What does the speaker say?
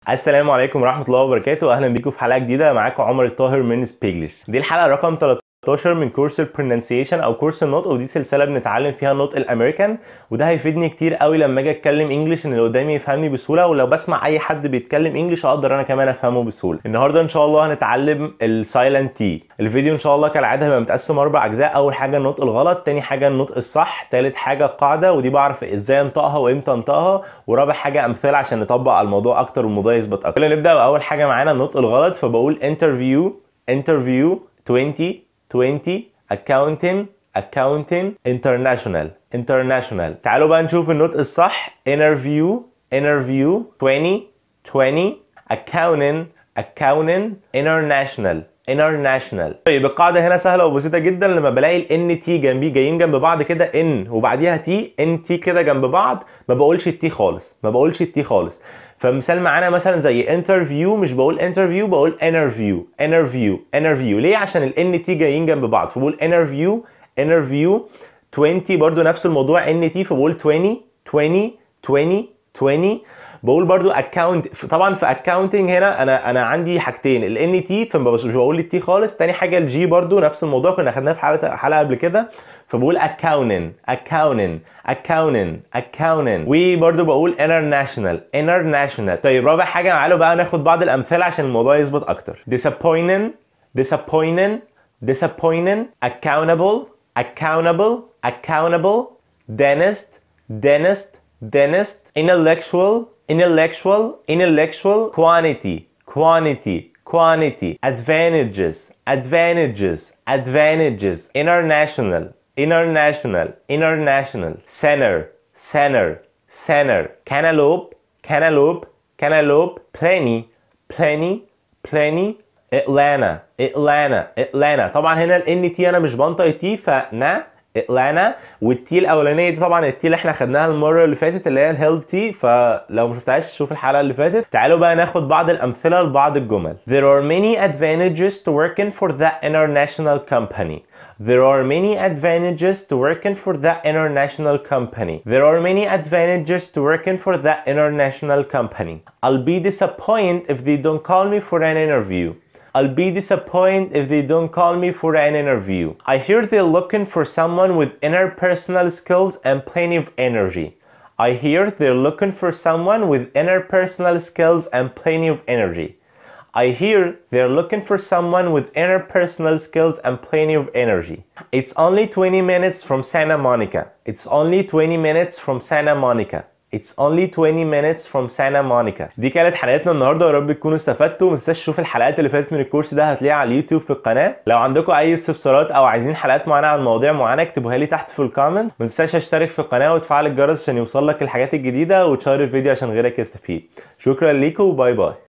السلام عليكم ورحمة الله وبركاته أهلا بيكم في حلقة جديدة معاكم عمر الطاهر من سبيجلش دي الحلقة رقم 13 من كورس البرونانسيشن أو كورس النطق ودي سلسلة بنتعلم فيها النطق الأمريكان وده هيفيدني كتير قوي لما أجي أتكلم إنجلش إن اللي قدامي يفهمني بسهولة ولو بسمع أي حد بيتكلم إنجلش أقدر أنا كمان أفهمه بسهولة النهاردة إن شاء الله هنتعلم السايلنت تي الفيديو إن شاء الله كالعادة هيبقى متقسم أربع أجزاء أول حاجة النطق الغلط تاني حاجة النطق الصح تالت حاجة القاعدة ودي بعرف إزاي أنطقها وإمتى أنطقها ورابع حاجة أمثلة عشان نطبق على الموضوع أكتر والموضوع يثبت أكتر نبدأ بأول حاجة معانا النطق الغلط فبقول interview interview 2020 accounting accounting international international تعالوا بقى نشوف النطق الصح interview interview 2020 accounting accounting international international طيب القاعده هنا سهله وبسيطه جدا لما بلاقي الان تي جنبي جايين جنب بعض كده ان وبعديها تي ان تي كده جنب بعض ما بقولش التي خالص ما بقولش التي خالص فمثال معانا مثلا زي انترفيو مش بقول انترفيو بقول انترفيو انترفيو انترفيو ليه عشان الان تي جايين جنب بعض فبقول انترفيو انترفيو 20 برضو نفس الموضوع ان تي فبقول 20 20 20 20 بقول برضو اكونت طبعا في اكاونتنج هنا انا انا عندي حاجتين الان تي فمش بقول التي خالص تاني حاجه الجي برضو نفس الموضوع كنا خدناه في حلقه حلقه قبل كده فبقول اكاونن اكاونن اكاونن اكاونن وبرضو بقول international international طيب رابع حاجه تعالوا بقى ناخد بعض الامثله عشان الموضوع يثبت اكتر disappointing disappointing disappointing accountable accountable accountable dentist dentist dentist intellectual intellectual intellectual quantity quantity quantity advantages advantages advantages international international international center center center cantaloupe cantaloupe cantaloupe plenty plenty plenty Atlanta Atlanta Atlanta طبعا هنا الان تي انا مش بنطق التي فنا اتلانا والتي الاولانيه دي طبعا التي اللي احنا خدناها المره اللي فاتت اللي هي الهيلث تي فلو ما شفتهاش شوف الحلقه اللي فاتت تعالوا بقى ناخد بعض الامثله لبعض الجمل There are many advantages to working for that international company There are many advantages to working for that international company. There are many advantages to working for that international company. I'll be disappointed if they don't call me for an interview. I'll be disappointed if they don't call me for an interview. I hear they're looking for someone with interpersonal skills and plenty of energy. I hear they're looking for someone with interpersonal skills and plenty of energy. I hear they're looking for someone with interpersonal skills and plenty of energy. It's only 20 minutes from Santa Monica. It's only 20 minutes from Santa Monica. It's only 20 minutes from Santa Monica. دي كانت حلقتنا النهارده ويا رب تكونوا استفدتوا ما تنساش تشوفوا الحلقات اللي فاتت من الكورس ده هتلاقيها على اليوتيوب في القناه لو عندكم اي استفسارات او عايزين حلقات معينه عن مواضيع معينه اكتبوها لي تحت في الكومنت ما تنساش تشترك في القناه وتفعل الجرس عشان يوصل لك الحاجات الجديده وتشير الفيديو عشان غيرك يستفيد شكرا ليكم وباي باي